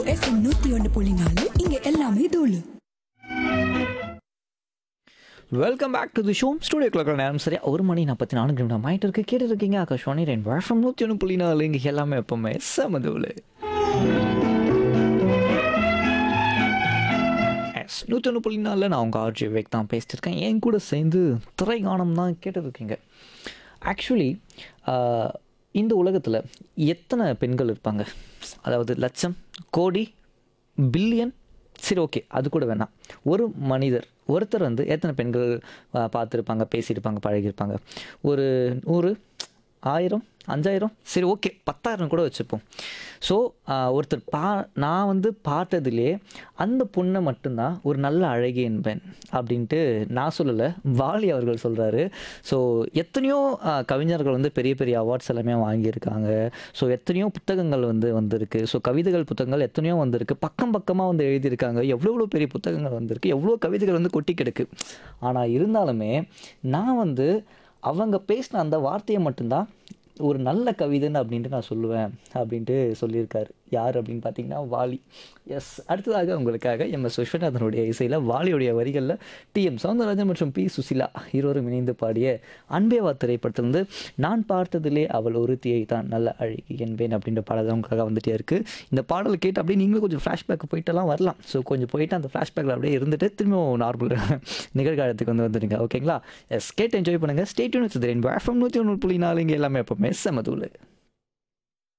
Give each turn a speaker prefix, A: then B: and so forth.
A: FM நூத்தி ஒன்று புள்ளி நாலு இங்க எல்லாமே தூளு
B: welcome back to the show studio clock நேரம் சரியா ஒரு மணி நாற்பத்தி நாலு நிமிடம் ஆயிட்டு இருக்கு கேட்டு இருக்கீங்க ஆகாஷ்வாணி ரெண்டு வருஷம் நூற்றி ஒன்று புள்ளி நாலு இங்கே எல்லாமே எப்பவுமே சமதுவில் எஸ் நூற்றி ஒன்று புள்ளி நாலில் நான் உங்கள் ஆர்ஜி விவேக் தான் பேசிட்டு இருக்கேன் என் கூட சேர்ந்து திரைகானம் தான் கேட்டுருக்கீங்க ஆக்சுவலி இந்த உலகத்தில் எத்தனை பெண்கள் இருப்பாங்க அதாவது லட்சம் கோடி பில்லியன் சரி ஓகே அது கூட வேணாம் ஒரு மனிதர் ஒருத்தர் வந்து எத்தனை பெண்கள் ஆ, பார்த்திருப்பாங்க பேசியிருப்பாங்க பழகியிருப்பாங்க ஒரு நூறு ஆயிரம் அஞ்சாயிரம் சரி ஓகே பத்தாயிரம் கூட வச்சுப்போம் ஸோ ஒருத்தர் பா நான் வந்து பார்த்ததுலே அந்த பொண்ணை மட்டும்தான் ஒரு நல்ல அழகி என்பேன் அப்படின்ட்டு நான் சொல்லலை வாலி அவர்கள் சொல்கிறாரு ஸோ எத்தனையோ ஆ, கவிஞர்கள் வந்து பெரிய பெரிய அவார்ட்ஸ் எல்லாமே வாங்கியிருக்காங்க ஸோ எத்தனையோ புத்தகங்கள் வந்து வந்திருக்கு ஸோ கவிதைகள் புத்தகங்கள் எத்தனையோ வந்திருக்கு பக்கம் பக்கமாக வந்து எழுதியிருக்காங்க எவ்வளோ எவ்வளோ பெரிய புத்தகங்கள் வந்திருக்கு எவ்வளோ கவிதைகள் வந்து கொட்டி கிடக்கு ஆனால் இருந்தாலுமே நான் வந்து அவங்க பேசின அந்த வார்த்தையை மட்டும்தான் ஒரு நல்ல கவிதைன்னு அப்படின்ட்டு நான் சொல்லுவேன் அப்படின்ட்டு சொல்லியிருக்காரு யார் அப்படின்னு பார்த்தீங்கன்னா வாலி எஸ் அடுத்ததாக உங்களுக்காக எம் எஸ் விஸ்வநாதனுடைய இசையில் வாலியுடைய வரிகளில் டி எம் சவுந்தரராஜன் மற்றும் பி சுசிலா இருவரும் இணைந்து பாடிய அன்பேவா திரைப்படத்திலிருந்து நான் பார்த்ததிலே அவள் ஒருத்தியை தான் நல்ல அழகி என்பேன் அப்படின்ற பாடல் தான் உங்களுக்காக வந்துட்டே இருக்குது இந்த பாடல் கேட்டு அப்படியே நீங்களும் கொஞ்சம் ஃப்ளாஷ்பேக் போயிட்டெல்லாம் வரலாம் ஸோ கொஞ்சம் போயிட்டு அந்த ஃப்ளாஷ்பேக்கில் அப்படியே இருந்துட்டு திரும்பவும் நார்மல் நிகழ்காலத்துக்கு வந்து வந்துடுங்க ஓகேங்களா எஸ் கேட்டு என்ஜாய் பண்ணுங்கள் ஸ்டேட்யூன் வச்சு ரெயின் எஃப்எம் நூற்றி ஒன்று புள்ளி நாலு இங்கே எல்லாமே எப்போவுமே செமதூள்